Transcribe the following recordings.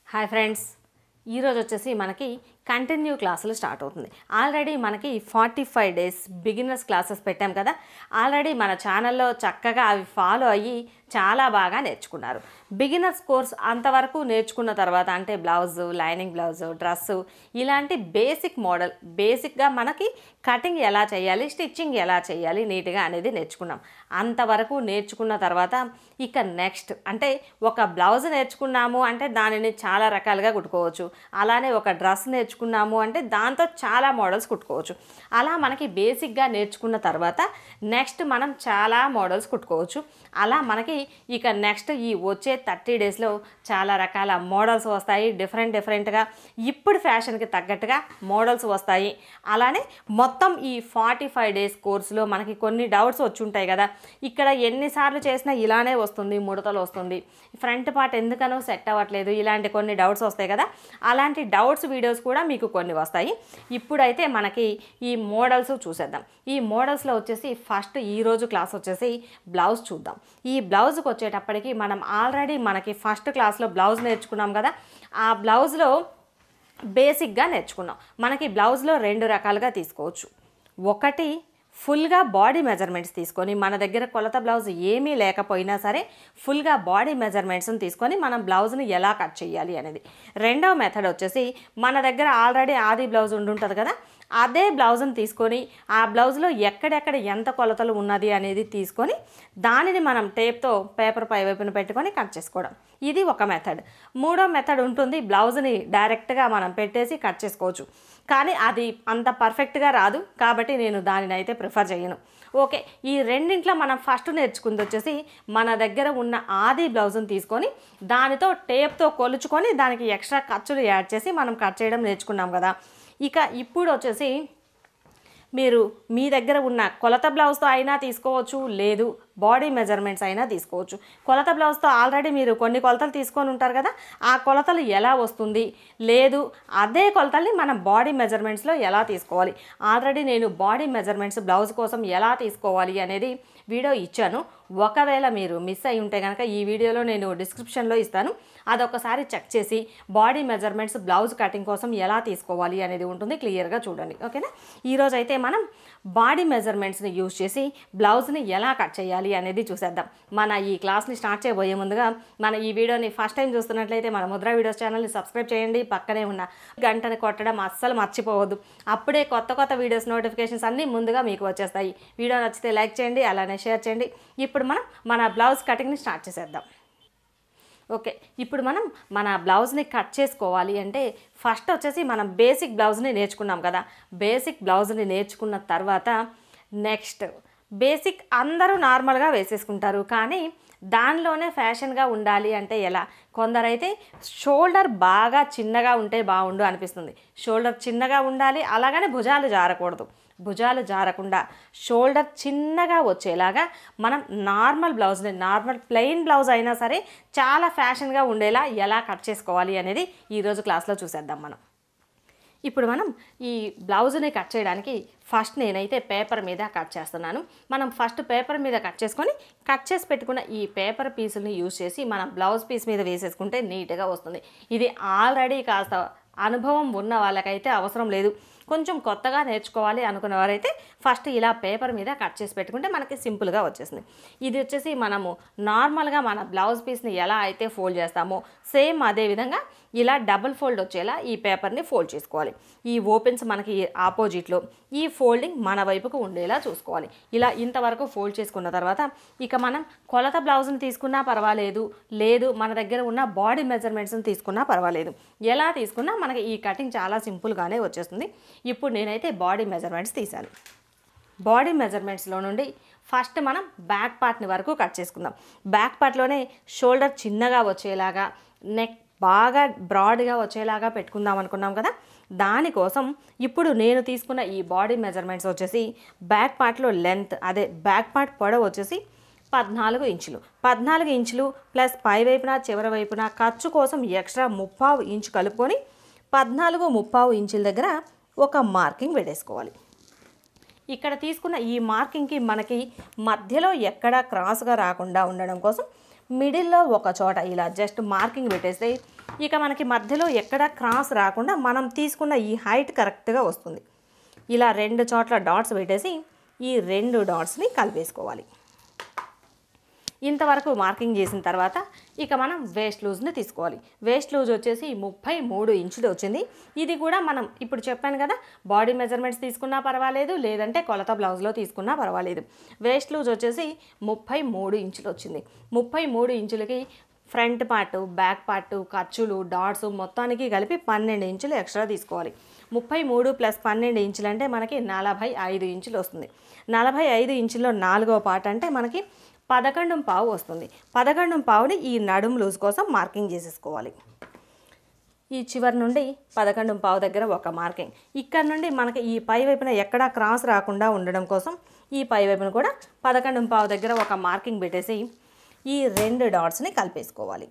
hi friends ఈరోజు వచ్చేసి మనకి కంటిన్యూ క్లాసులు స్టార్ట్ అవుతుంది ఆల్రెడీ మనకి forty five days beginners classes పెట్టాం కదా ఆల్రెడీ మన ఛానల్లో చక్కగా అవి ఫాలో అయ్యి చాలా బాగా నేర్చుకున్నారు బిగినర్స్ కోర్స్ అంతవరకు నేర్చుకున్న తర్వాత అంటే బ్లౌజు లైనింగ్ బ్లౌజు డ్రెస్సు ఇలాంటి బేసిక్ మోడల్ బేసిక్గా మనకి కటింగ్ ఎలా చేయాలి స్టిచ్చింగ్ ఎలా చేయాలి నీట్గా అనేది నేర్చుకున్నాం అంతవరకు నేర్చుకున్న తర్వాత ఇక నెక్స్ట్ అంటే ఒక బ్లౌజ్ నేర్చుకున్నాము అంటే దానిని చాలా రకాలుగా కుట్టుకోవచ్చు అలానే ఒక డ్రెస్ నేర్చుకున్నాము అంటే దాంతో చాలా మోడల్స్ కుట్టుకోవచ్చు అలా మనకి బేసిక్గా నేర్చుకున్న తర్వాత నెక్స్ట్ మనం చాలా మోడల్స్ కుట్టుకోవచ్చు అలా మనకి ఇక నెక్స్ట్ ఈ వచ్చే థర్టీ డేస్లో చాలా రకాల మోడల్స్ వస్తాయి డిఫరెంట్ డిఫరెంట్గా ఇప్పుడు ఫ్యాషన్కి తగ్గట్టుగా మోడల్స్ వస్తాయి అలానే మొత్తం ఈ ఫార్టీ ఫైవ్ డేస్ కోర్సులో మనకి కొన్ని డౌట్స్ వచ్చి ఉంటాయి కదా ఇక్కడ ఎన్నిసార్లు చేసినా ఇలానే వస్తుంది ముడతలు వస్తుంది ఫ్రంట్ పార్ట్ ఎందుకనో సెట్ అవ్వట్లేదు ఇలాంటి కొన్ని డౌట్స్ వస్తాయి కదా అలాంటి డౌట్స్ వీడియోస్ కూడా మీకు కొన్ని వస్తాయి ఇప్పుడైతే మనకి ఈ మోడల్స్ చూసేద్దాం ఈ మోడల్స్లో వచ్చేసి ఫస్ట్ ఈ రోజు క్లాస్ వచ్చేసి బ్లౌజ్ చూద్దాం ఈ బ్లౌజ్కి వచ్చేటప్పటికి మనం ఆల్రెడీ మనకి ఫస్ట్ క్లాస్లో బ్లౌజ్ నేర్చుకున్నాం కదా ఆ బ్లౌజ్లో బేసిక్గా నేర్చుకున్నాం మనకి బ్లౌజ్లో రెండు రకాలుగా తీసుకోవచ్చు ఒకటి ఫుల్గా బాడీ మెజర్మెంట్స్ తీసుకొని మన దగ్గర కొలత బ్లౌజ్ ఏమీ లేకపోయినా సరే ఫుల్గా బాడీ మెజర్మెంట్స్ని తీసుకొని మనం బ్లౌజ్ని ఎలా కట్ చేయాలి అనేది రెండవ మెథడ్ వచ్చేసి మన దగ్గర ఆల్రెడీ ఆది బ్లౌజ్ ఉండుంటుంది కదా అదే బ్లౌజ్ని తీసుకొని ఆ బ్లౌజ్లో ఎక్కడెక్కడ ఎంత కొలతలు ఉన్నది అనేది తీసుకొని దానిని మనం టేప్తో పేపర్ పై వైపున పెట్టుకొని కట్ చేసుకోవడం ఇది ఒక మెథడ్ మూడో మెథడ్ ఉంటుంది బ్లౌజ్ని డైరెక్ట్గా మనం పెట్టేసి కట్ చేసుకోవచ్చు కానీ అది అంత పర్ఫెక్ట్గా రాదు కాబట్టి నేను దానిని అయితే ప్రిఫర్ చేయను ఓకే ఈ రెండింట్లో మనం ఫస్ట్ నేర్చుకుంది వచ్చేసి మన దగ్గర ఉన్న ఆది బ్లౌజ్ని తీసుకొని దానితో టేప్తో కొలుచుకొని దానికి ఎక్స్ట్రా ఖర్చులు యాడ్ చేసి మనం కట్ చేయడం నేర్చుకున్నాం కదా ఇక ఇప్పుడు వచ్చేసి మీరు మీ దగ్గర ఉన్న కొలత బ్లౌజ్తో అయినా తీసుకోవచ్చు లేదు బాడీ మెజర్మెంట్స్ అయినా తీసుకోవచ్చు కొలత బ్లౌజ్తో ఆల్రెడీ మీరు కొన్ని కొలతలు తీసుకొని ఉంటారు కదా ఆ కొలతలు ఎలా వస్తుంది లేదు అదే కొలతల్ని మనం బాడీ మెజర్మెంట్స్లో ఎలా తీసుకోవాలి ఆల్రెడీ నేను బాడీ మెజర్మెంట్స్ బ్లౌజ్ కోసం ఎలా తీసుకోవాలి అనేది వీడియో ఇచ్చాను ఒకవేళ మీరు మిస్ అయి ఉంటే కనుక ఈ వీడియోలో నేను డిస్క్రిప్షన్లో ఇస్తాను అదొకసారి చెక్ చేసి బాడీ మెజర్మెంట్స్ బ్లౌజ్ కటింగ్ కోసం ఎలా తీసుకోవాలి అనేది ఉంటుంది క్లియర్గా చూడండి ఓకేనా ఈరోజు అయితే మనం బాడీ మెజర్మెంట్స్ని యూజ్ చేసి బ్లౌజ్ని ఎలా కట్ చేయాలి అనేది చూసేద్దాం మన ఈ క్లాస్ని స్టార్ట్ చేయబోయే ముందుగా మన ఈ వీడియోని ఫస్ట్ టైం చూస్తున్నట్లయితే మన ముద్ర వీడియోస్ ఛానల్ని సబ్స్క్రైబ్ చేయండి పక్కనే ఉన్న గంటని కొట్టడం అస్సలు మర్చిపోవద్దు అప్పుడే కొత్త కొత్త వీడియోస్ నోటిఫికేషన్స్ అన్నీ ముందుగా మీకు వచ్చేస్తాయి వీడియో నచ్చితే లైక్ చేయండి అలానే షేర్ చేయండి ఇప్పుడు మనం మన బ్లౌజ్ కటింగ్ని స్టార్ట్ చేసేద్దాం ఓకే ఇప్పుడు మనం మన బ్లౌజ్ని కట్ చేసుకోవాలి అంటే ఫస్ట్ వచ్చేసి మనం బేసిక్ బ్లౌజ్ని నేర్చుకున్నాం కదా బేసిక్ బ్లౌజ్ని నేర్చుకున్న తర్వాత నెక్స్ట్ బేసిక్ అందరూ నార్మల్గా వేసేసుకుంటారు కానీ దానిలోనే ఫ్యాషన్గా ఉండాలి అంటే ఎలా కొందరైతే షోల్డర్ బాగా చిన్నగా ఉంటే బాగుండు అనిపిస్తుంది షోల్డర్ చిన్నగా ఉండాలి అలాగనే భుజాలు జారకూడదు భుజాలు జారకుండా షోల్డర్ చిన్నగా వచ్చేలాగా మనం నార్మల్ బ్లౌజ్ని నార్మల్ ప్లెయిన్ బ్లౌజ్ అయినా సరే చాలా ఫ్యాషన్గా ఉండేలా ఎలా కట్ చేసుకోవాలి అనేది ఈరోజు క్లాస్లో చూసేద్దాం మనం ఇప్పుడు మనం ఈ బ్లౌజ్ని కట్ చేయడానికి ఫస్ట్ నేనైతే పేపర్ మీద కట్ చేస్తున్నాను మనం ఫస్ట్ పేపర్ మీద కట్ చేసుకొని కట్ చేసి పెట్టుకున్న ఈ పేపర్ పీసుల్ని యూజ్ చేసి మనం బ్లౌజ్ పీస్ మీద వేసేసుకుంటే నీట్గా వస్తుంది ఇది ఆల్రెడీ కాస్త అనుభవం ఉన్న వాళ్ళకైతే అవసరం లేదు కొంచెం కొత్తగా నేర్చుకోవాలి అనుకున్న వారైతే ఫస్ట్ ఇలా పేపర్ మీద కట్ చేసి పెట్టుకుంటే మనకి సింపుల్గా వచ్చేసింది ఇది వచ్చేసి మనము నార్మల్గా మన బ్లౌజ్ పీస్ని ఎలా అయితే ఫోల్డ్ చేస్తామో సేమ్ అదే విధంగా ఇలా డబుల్ ఫోల్డ్ వచ్చేలా ఈ పేపర్ని ఫోల్డ్ చేసుకోవాలి ఈ ఓపెన్స్ మనకి ఆపోజిట్లో ఈ ఫోల్డింగ్ మన వైపుకు ఉండేలా చూసుకోవాలి ఇలా ఇంతవరకు ఫోల్డ్ చేసుకున్న తర్వాత ఇక మనం కొలత బ్లౌజ్ని తీసుకున్నా పర్వాలేదు లేదు మన దగ్గర ఉన్న బాడీ మెజర్మెంట్స్ని తీసుకున్నా పర్వాలేదు ఎలా తీసుకున్నా మనకి ఈ కటింగ్ చాలా సింపుల్గానే వచ్చేస్తుంది ఇప్పుడు నేనైతే బాడీ మెజర్మెంట్స్ తీశాను బాడీ మెజర్మెంట్స్లో నుండి ఫస్ట్ మనం బ్యాక్ పార్ట్ని వరకు కట్ చేసుకుందాం బ్యాక్ పార్ట్లోనే షోల్డర్ చిన్నగా వచ్చేలాగా నెక్ బాగా బ్రాడ్గా వచ్చేలాగా పెట్టుకుందాం అనుకున్నాం కదా దానికోసం ఇప్పుడు నేను తీసుకున్న ఈ బాడీ మెజర్మెంట్స్ వచ్చేసి బ్యాక్ పార్ట్లో లెంత్ అదే బ్యాక్ పార్ట్ పొడవు వచ్చేసి పద్నాలుగు ఇంచులు పద్నాలుగు ఇంచులు ప్లస్ పై వైపున చివరి వైపున ఖర్చు కోసం ఎక్స్ట్రా ముప్పావు ఇంచు కలుపుకొని పద్నాలుగు ముప్పావు ఇంచుల దగ్గర ఒక మార్కింగ్ పెట్టేసుకోవాలి ఇక్కడ తీసుకున్న ఈ మార్కింగ్కి మనకి మధ్యలో ఎక్కడా క్రాస్గా రాకుండా ఉండడం కోసం మిడిల్లో ఒక చోట ఇలా జస్ట్ మార్కింగ్ పెట్టేస్తే ఇక మనకి మధ్యలో ఎక్కడ క్రాస్ రాకుండా మనం తీసుకున్న ఈ హైట్ కరెక్ట్గా వస్తుంది ఇలా రెండు చోట్ల డాట్స్ పెట్టేసి ఈ రెండు డాట్స్ని కలిపేసుకోవాలి ఇంతవరకు మార్కింగ్ చేసిన తర్వాత ఇక మనం వేస్ట్ లూజ్ని తీసుకోవాలి వేస్ట్ లూజ్ వచ్చేసి ముప్పై మూడు ఇంచులు వచ్చింది ఇది కూడా మనం ఇప్పుడు చెప్పాను కదా బాడీ మెజర్మెంట్స్ తీసుకున్నా పర్వాలేదు లేదంటే కొలత బ్లౌజ్లో తీసుకున్నా పర్వాలేదు వేస్ట్ లూజ్ వచ్చేసి ముప్పై మూడు ఇంచులు వచ్చింది ముప్పై మూడు ఇంచులకి ఫ్రంట్ పార్ట్ బ్యాక్ పార్ట్ ఖర్చులు డాట్స్ మొత్తానికి కలిపి పన్నెండు ఇంచులు ఎక్స్ట్రా తీసుకోవాలి ముప్పై మూడు ప్లస్ పన్నెండు ఇంచులు అంటే మనకి నలభై ఐదు ఇంచులు వస్తుంది నలభై ఐదు ఇంచుల్లో నాలుగో పార్ట్ అంటే మనకి పదకొండు పావు వస్తుంది పదకొండు పావుని ఈ నడుం లూజ్ కోసం మార్కింగ్ చేసేసుకోవాలి ఈ చివరి నుండి పదకొండు పావు దగ్గర ఒక మార్కింగ్ ఇక్కడ నుండి మనకి ఈ పై వైపున ఎక్కడా క్రాస్ రాకుండా ఉండడం కోసం ఈ పై వైపున కూడా పదకొండు పావు దగ్గర ఒక మార్కింగ్ పెట్టేసి ఈ రెండు డాట్స్ని కలిపేసుకోవాలి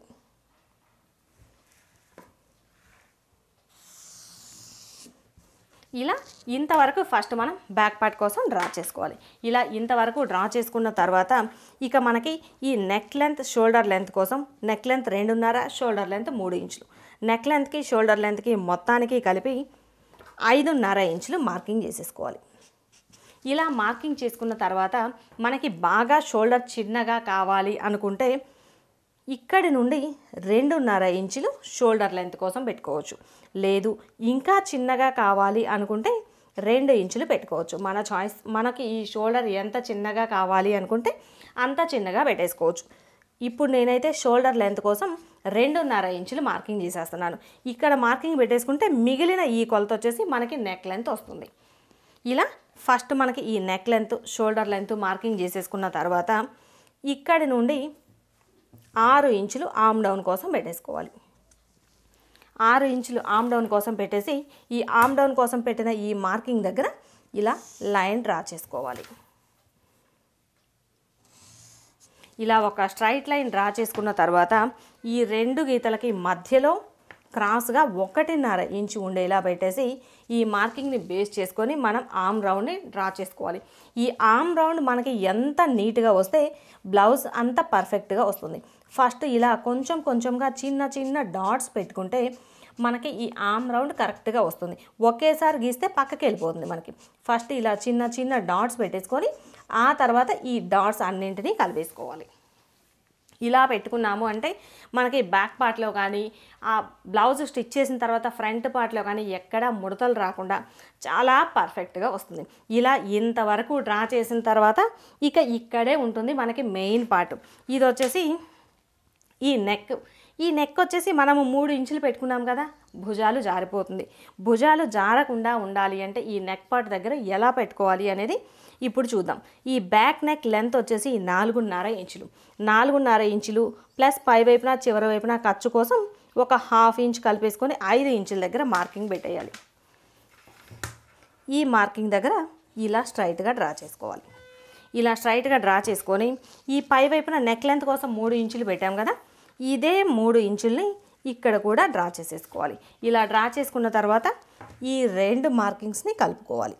ఇలా ఇంతవరకు ఫస్ట్ మనం బ్యాక్ పార్ట్ కోసం డ్రా చేసుకోవాలి ఇలా ఇంతవరకు డ్రా చేసుకున్న తర్వాత ఇక మనకి ఈ నెక్ లెంత్ షోల్డర్ లెంత్ కోసం నెక్ లెంత్ రెండున్నర షోల్డర్ లెంత్ మూడు ఇంచులు నెక్ లెంత్కి షోల్డర్ లెంత్కి మొత్తానికి కలిపి ఐదున్నర ఇంచులు మార్కింగ్ చేసేసుకోవాలి ఇలా మార్కింగ్ చేసుకున్న తర్వాత మనకి బాగా షోల్డర్ చిన్నగా కావాలి అనుకుంటే ఇక్కడి నుండి రెండున్నర ఇంచులు షోల్డర్ లెంత్ కోసం పెట్టుకోవచ్చు లేదు ఇంకా చిన్నగా కావాలి అనుకుంటే రెండు ఇంచులు పెట్టుకోవచ్చు మన చాయిస్ మనకి ఈ షోల్డర్ ఎంత చిన్నగా కావాలి అనుకుంటే అంత చిన్నగా పెట్టేసుకోవచ్చు ఇప్పుడు నేనైతే షోల్డర్ లెంత్ కోసం రెండున్నర ఇంచులు మార్కింగ్ చేసేస్తున్నాను ఇక్కడ మార్కింగ్ పెట్టేసుకుంటే మిగిలిన ఈ కొలత వచ్చేసి మనకి నెక్ లెంత్ వస్తుంది ఇలా ఫస్ట్ మనకి ఈ neck length shoulder length marking చేసేసుకున్న తర్వాత ఇక్కడి నుండి ఆరు ఇంచులు ఆమ్ డౌన్ కోసం పెట్టేసుకోవాలి ఆరు ఇంచులు ఆమ్ డౌన్ కోసం పెట్టేసి ఈ ఆమ్ డౌన్ కోసం పెట్టిన ఈ మార్కింగ్ దగ్గర ఇలా లైన్ డ్రా చేసుకోవాలి ఇలా ఒక స్ట్రైట్ లైన్ డ్రా చేసుకున్న తర్వాత ఈ రెండు గీతలకి మధ్యలో క్రాస్గా ఒకటిన్నర ఇంచు ఉండేలా పెట్టేసి ఈ మార్కింగ్ని బేస్ చేసుకొని మనం ఆమ్ రౌండ్ని డ్రా చేసుకోవాలి ఈ ఆమ్ రౌండ్ మనకి ఎంత నీట్గా వస్తే బ్లౌజ్ అంత పర్ఫెక్ట్గా వస్తుంది ఫస్ట్ ఇలా కొంచెం కొంచెంగా చిన్న చిన్న డాట్స్ పెట్టుకుంటే మనకి ఈ ఆమ్ రౌండ్ కరెక్ట్గా వస్తుంది ఒకేసారి గీస్తే పక్కకి వెళ్ళిపోతుంది మనకి ఫస్ట్ ఇలా చిన్న చిన్న డాట్స్ పెట్టేసుకొని ఆ తర్వాత ఈ డాట్స్ అన్నింటినీ కలిపేసుకోవాలి ఇలా పెట్టుకున్నాము అంటే మనకి బ్యాక్ పార్ట్లో కానీ ఆ బ్లౌజ్ స్టిచ్ చేసిన తర్వాత ఫ్రంట్ పార్ట్లో కానీ ఎక్కడా ముడతలు రాకుండా చాలా పర్ఫెక్ట్గా వస్తుంది ఇలా ఇంతవరకు డ్రా చేసిన తర్వాత ఇక ఇక్కడే ఉంటుంది మనకి మెయిన్ పార్ట్ ఇది వచ్చేసి ఈ నెక్ ఈ నెక్ వచ్చేసి మనము మూడు ఇంచులు పెట్టుకున్నాం కదా భుజాలు జారిపోతుంది భుజాలు జారకుండా ఉండాలి అంటే ఈ నెక్ పార్ట్ దగ్గర ఎలా పెట్టుకోవాలి అనేది ఇప్పుడు చూద్దాం ఈ బ్యాక్ నెక్ లెంత్ వచ్చేసి నాలుగున్నర ఇంచులు నాలుగున్నర ఇంచులు ప్లస్ పై వైపున చివరి వైపున ఖర్చు కోసం ఒక హాఫ్ ఇంచ్ కలిపేసుకొని ఐదు ఇంచుల దగ్గర మార్కింగ్ పెట్టేయాలి ఈ మార్కింగ్ దగ్గర ఇలా స్ట్రైట్గా డ్రా చేసుకోవాలి ఇలా స్ట్రైట్గా డ్రా చేసుకొని ఈ పై వైపున నెక్ లెంత్ కోసం మూడు ఇంచులు పెట్టాం కదా ఇదే మూడు ఇంచుల్ని ఇక్కడ కూడా డ్రా చేసేసుకోవాలి ఇలా డ్రా చేసుకున్న తర్వాత ఈ రెండు మార్కింగ్స్ని కలుపుకోవాలి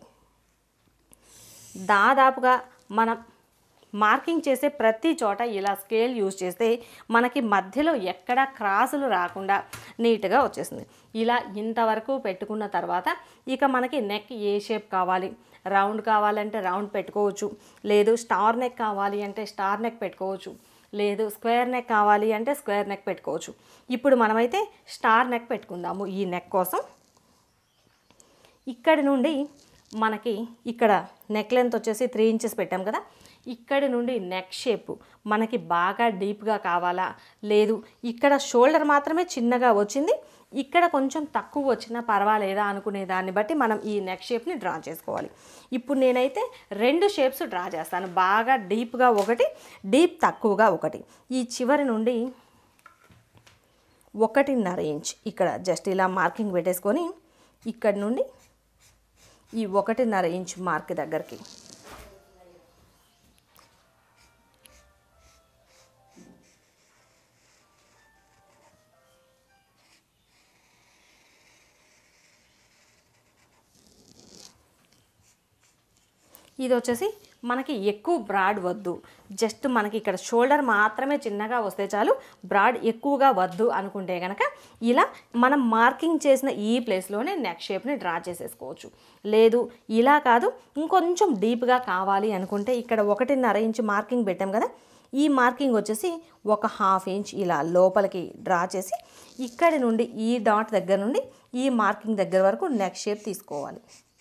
దాదాపుగా మనం మార్కింగ్ చేసే ప్రతి చోట ఇలా స్కేల్ యూజ్ చేస్తే మనకి మధ్యలో ఎక్కడ క్రాసులు రాకుండా నీట్గా వచ్చేస్తుంది ఇలా ఇంతవరకు పెట్టుకున్న తర్వాత ఇక మనకి నెక్ ఏ షేప్ కావాలి రౌండ్ కావాలంటే రౌండ్ పెట్టుకోవచ్చు లేదు స్టార్ నెక్ కావాలి అంటే స్టార్ నెక్ పెట్టుకోవచ్చు లేదు స్క్వేర్ నెక్ కావాలి అంటే స్క్వేర్ నెక్ పెట్టుకోవచ్చు ఇప్పుడు మనమైతే స్టార్ నెక్ పెట్టుకుందాము ఈ నెక్ కోసం ఇక్కడి నుండి మనకి ఇక్కడ నెక్ లెంత్ వచ్చేసి త్రీ ఇంచెస్ పెట్టాం కదా ఇక్కడి నుండి నెక్ షేప్ మనకి బాగా డీప్గా కావాలా లేదు ఇక్కడ షోల్డర్ మాత్రమే చిన్నగా వచ్చింది ఇక్కడ కొంచెం తక్కువ వచ్చినా పర్వాలేదా అనుకునే దాన్ని బట్టి మనం ఈ నెక్ షేప్ని డ్రా చేసుకోవాలి ఇప్పుడు నేనైతే రెండు షేప్స్ డ్రా చేస్తాను బాగా డీప్గా ఒకటి డీప్ తక్కువగా ఒకటి ఈ చివరి నుండి ఒకటిన్నర ఇంచ్ ఇక్కడ జస్ట్ ఇలా మార్కింగ్ పెట్టేసుకొని ఇక్కడ నుండి ఈ ఒకటిన్నర ఇంచ్ మార్క్ దగ్గరికి ఇది వచ్చేసి మనకి ఎక్కువ బ్రాడ్ వద్దు జస్ట్ మనకి ఇక్కడ షోల్డర్ మాత్రమే చిన్నగా వస్తే చాలు బ్రాడ్ ఎక్కువగా వద్దు అనుకుంటే కనుక ఇలా మనం మార్కింగ్ చేసిన ఈ ప్లేస్లోనే నెక్ షేప్ని డ్రా చేసేసుకోవచ్చు లేదు ఇలా కాదు ఇంకొంచెం డీప్గా కావాలి అనుకుంటే ఇక్కడ ఒకటిన్నర ఇంచు మార్కింగ్ పెట్టాం కదా ఈ మార్కింగ్ వచ్చేసి ఒక హాఫ్ ఇంచ్ ఇలా లోపలికి డ్రా చేసి ఇక్కడి నుండి ఈ డాట్ దగ్గర నుండి ఈ మార్కింగ్ దగ్గర వరకు నెక్ షేప్ తీసుకోవాలి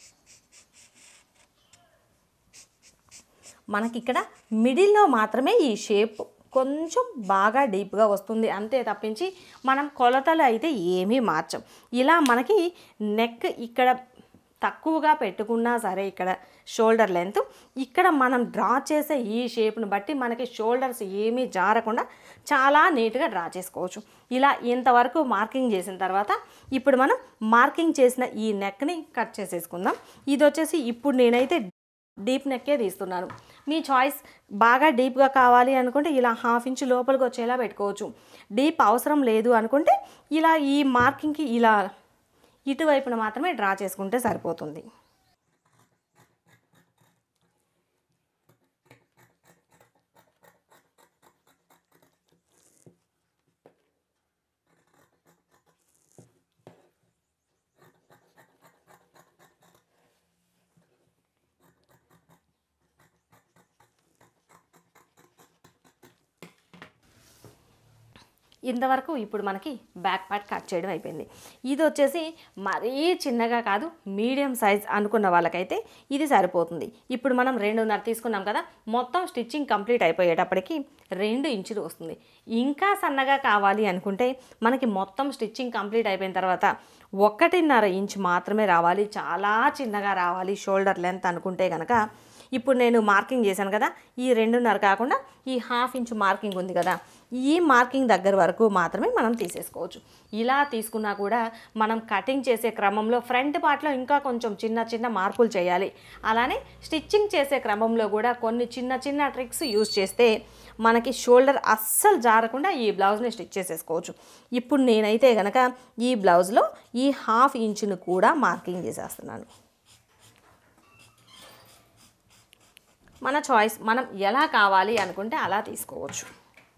మనకి ఇక్కడ మిడిల్లో మాత్రమే ఈ షేప్ కొంచెం బాగా డీప్గా వస్తుంది అంతే తప్పించి మనం కొలతలు అయితే ఏమీ మార్చం ఇలా మనకి నెక్ ఇక్కడ తక్కువగా పెట్టుకున్నా సరే ఇక్కడ షోల్డర్ లెంత్ ఇక్కడ మనం డ్రా చేసే ఈ షేప్ను బట్టి మనకి షోల్డర్స్ ఏమీ జారకుండా చాలా నీట్గా డ్రా చేసుకోవచ్చు ఇలా ఇంతవరకు మార్కింగ్ చేసిన తర్వాత ఇప్పుడు మనం మార్కింగ్ చేసిన ఈ నెక్ని కట్ చేసేసుకుందాం ఇది వచ్చేసి ఇప్పుడు నేనైతే డీప్ నెక్కే తీస్తున్నాను మీ చాయిస్ బాగా డీప్గా కావాలి అనుకుంటే ఇలా హాఫ్ ఇంచ్ లోపలికి వచ్చేలా పెట్టుకోవచ్చు డీప్ అవసరం లేదు అనుకుంటే ఇలా ఈ మార్కింగ్కి ఇలా ఇటువైపున మాత్రమే డ్రా చేసుకుంటే సరిపోతుంది ఇంతవరకు ఇప్పుడు మనకి బ్యాక్ పార్ట్ కట్ చేయడం అయిపోయింది ఇది వచ్చేసి మరీ చిన్నగా కాదు మీడియం సైజ్ అనుకున్న వాళ్ళకైతే ఇది సరిపోతుంది ఇప్పుడు మనం రెండున్నర తీసుకున్నాం కదా మొత్తం స్టిచ్చింగ్ కంప్లీట్ అయిపోయేటప్పటికి రెండు ఇంచులు వస్తుంది ఇంకా సన్నగా కావాలి అనుకుంటే మనకి మొత్తం స్టిచ్చింగ్ కంప్లీట్ అయిపోయిన తర్వాత ఒకటిన్నర ఇంచ్ మాత్రమే రావాలి చాలా చిన్నగా రావాలి షోల్డర్ లెంత్ అనుకుంటే కనుక ఇప్పుడు నేను మార్కింగ్ చేశాను కదా ఈ రెండున్నర కాకుండా ఈ హాఫ్ ఇంచ్ మార్కింగ్ ఉంది కదా ఈ మార్కింగ్ దగ్గర వరకు మాత్రమే మనం తీసేసుకోవచ్చు ఇలా తీసుకున్నా కూడా మనం కటింగ్ చేసే క్రమంలో ఫ్రంట్ పార్ట్లో ఇంకా కొంచెం చిన్న చిన్న మార్పులు చేయాలి అలానే స్టిచ్చింగ్ చేసే క్రమంలో కూడా కొన్ని చిన్న చిన్న ట్రిక్స్ యూజ్ చేస్తే మనకి షోల్డర్ అస్సలు జారకుండా ఈ బ్లౌజ్ని స్టిచ్ చేసేసుకోవచ్చు ఇప్పుడు నేనైతే కనుక ఈ బ్లౌజ్లో ఈ హాఫ్ ఇంచును కూడా మార్కింగ్ చేసేస్తున్నాను మన చాయిస్ మనం ఎలా కావాలి అనుకుంటే అలా తీసుకోవచ్చు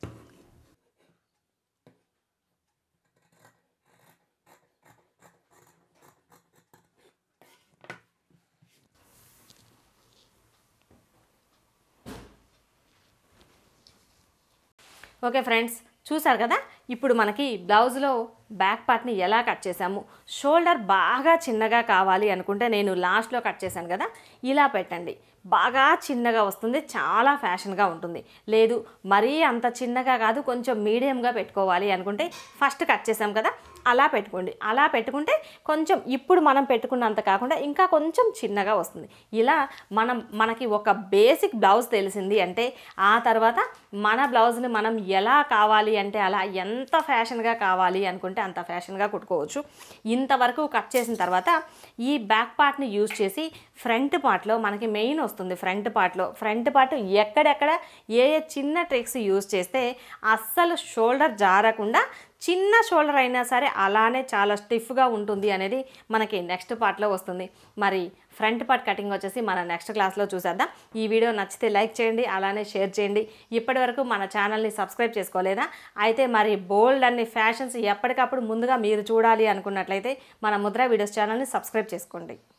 ఓకే ఫ్రెండ్స్ చూసారు కదా ఇప్పుడు మనకి బ్లౌజ్లో బ్యాక్ పార్ట్ని ఎలా కట్ చేసాము షోల్డర్ బాగా చిన్నగా కావాలి అనుకుంటే నేను లాస్ట్లో కట్ చేశాను కదా ఇలా పెట్టండి బాగా చిన్నగా వస్తుంది చాలా ఫ్యాషన్గా ఉంటుంది లేదు మరీ అంత చిన్నగా కాదు కొంచెం మీడియంగా పెట్టుకోవాలి అనుకుంటే ఫస్ట్ కట్ చేసాం కదా అలా పెట్టుకోండి అలా పెట్టుకుంటే కొంచెం ఇప్పుడు మనం పెట్టుకున్నంత కాకుండా ఇంకా కొంచెం చిన్నగా వస్తుంది ఇలా మనం మనకి ఒక బేసిక్ బ్లౌజ్ తెలిసింది అంటే ఆ తర్వాత మన బ్లౌజ్ని మనం ఎలా కావాలి అంటే అలా ఎంత ఫ్యాషన్గా కావాలి అనుకుంటే అంత ఫ్యాషన్గా కుట్టుకోవచ్చు ఇంతవరకు కట్ చేసిన తర్వాత ఈ బ్యాక్ పార్ట్ని యూజ్ చేసి ఫ్రంట్ పార్ట్లో మనకి మెయిన్ వస్తుంది ఫ్రంట్ పార్ట్లో ఫ్రంట్ పార్ట్ ఎక్కడెక్కడ ఏ ఏ చిన్న ట్రిక్స్ యూజ్ చేస్తే అస్సలు షోల్డర్ జారకుండా చిన్న షోల్డర్ అయినా సరే అలానే చాలా స్టిఫ్గా ఉంటుంది అనేది మనకి నెక్స్ట్ పార్ట్లో వస్తుంది మరి ఫ్రంట్ పార్ట్ కటింగ్ వచ్చేసి మన నెక్స్ట్ క్లాస్లో చూసేద్దాం ఈ వీడియో నచ్చితే లైక్ చేయండి అలానే షేర్ చేయండి ఇప్పటి వరకు మన ఛానల్ని సబ్స్క్రైబ్ చేసుకోలేదా అయితే మరి బోల్డ్ అన్ని ఫ్యాషన్స్ ఎప్పటికప్పుడు ముందుగా మీరు చూడాలి అనుకున్నట్లయితే మన ముద్ర వీడియోస్ ఛానల్ని సబ్స్క్రైబ్ చేసుకోండి